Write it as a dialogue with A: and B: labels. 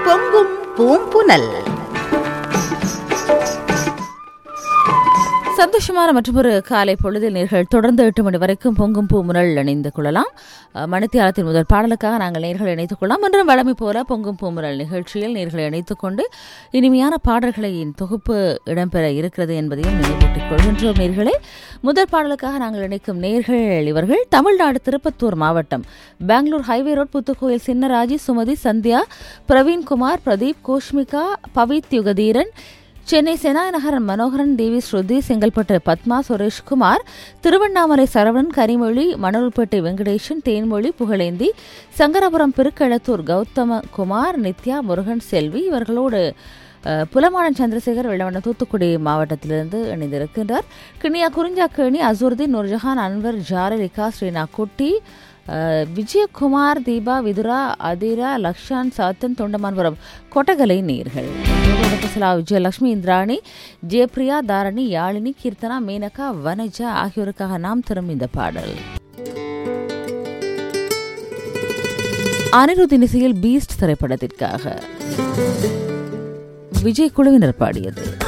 A: பொங்கும் பூம்புனல்
B: சந்தோஷமான மற்றொரு காலை பொழுதில் நேர்கள் தொடர்ந்து எட்டு மணி வரைக்கும் பொங்கும் பூ முனல் இணைந்து கொள்ளலாம் அஹ், மணித்தியாலத்தின் முதல் பாடலுக்காக நாங்கள் நேர்களை இணைத்துக் கொள்ளலாம் என்றும் வழமை போல பொங்கும் பூ முனல் நிகழ்ச்சியில் நேர்களை இணைத்துக் கொண்டு இனிமையான பாடல்களின் தொகுப்பு இடம்பெற இருக்கிறது என்பதையும் நினைவூட்டிக் கொள்கின்றோம் நேர்களே முதல் பாடலுக்காக நாங்கள் இணைக்கும் நேர்கள் இவர்கள் தமிழ்நாடு திருப்பத்தூர் மாவட்டம் பெங்களூர் ஹைவே ரோட் புத்துக்கோயில் சின்னராஜி சுமதி சந்தியா பிரவீன்குமார் பிரதீப் கோஷ்மிகா பவித் யுகதீரன் சென்னை செனாய் நகர் மனோகரன் தேவி ஸ்ருதி செங்கல்பட்டு பத்மா சுரேஷ்குமார் திருவண்ணாமலை சரவணன் கரிமொழி மணல்பேட்டை வெங்கடேசன் தேன்மொழி புகழேந்தி சங்கரபுரம் பெருக்களத்தூர் கௌதம குமார் நித்யா முருகன் செல்வி இவர்களோடு அஹ், புலமாடன் சந்திரசேகர் வெள்ளவண்ண தூத்துக்குடி மாவட்டத்திலிருந்து இணைந்திருக்கின்றார் கிண்ணியா குறிஞ்சாக்கேணி அசூர்தீன் நூர்ஜஹான் அன்வர் ஜாரலிகா ஸ்ரீனா குட்டி அஹ், விஜயகுமார் தீபா விதுரா அதிரா லக்ஷான் சாத்தன் தொண்டமான்புரம் கொட்டகலை நீர்கள் சிலா விஜயலட்சுமி இந்திராணி ஜெயப்ரியா தாரணி யாழினி கீர்த்தனா மேனகா வனஜா ஆகியோருக்காக நாம் தரும் இந்த பாடல் அனிருத்தின் இசையில் பீஸ்ட் திரைப்படத்திற்காக விஜய் குழுவினர் பாடியது